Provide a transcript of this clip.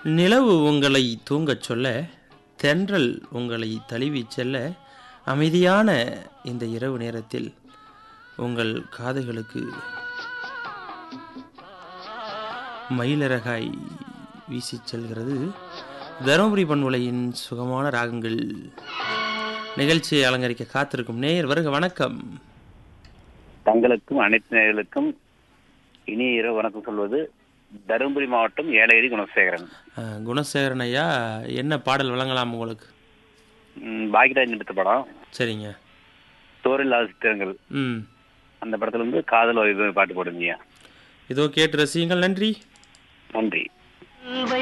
நிலவு உங்களை தூங்கச் சொல்ல தென்றல் உங்களை தழுவிச் செல்ல அமைதியான இந்த இரவு நேரத்தில் உங்கள் காதுகளுக்கு மயிலரகாய் வீசிச் செல்கிறது தருமபுரி பண்புலையின் சுகமான ராகங்கள் நிகழ்ச்சியை அலங்கரிக்க காத்திருக்கும் நேயர் வருக வணக்கம் தங்களுக்கும் அனைத்து நேயர்களுக்கும் இனிய இரவு வணக்கம் சொல்வது தருமபுரி மாவட்டம் ஏலகிரி குணசேகரன் அஹ், குணசேகரன் ஐயா என்ன பாடல் வழங்கலாம் உங்களுக்கு ம், பாக்யராஜ் எடுத்த படம் சரிங்க தோரில்லாத சித்திரங்கள் ம் அந்த படத்துல வந்து காதல் ஒரு பாட்டு போடுங்க இதோ கேட்டு ரசியுங்கள் நன்றி நன்றி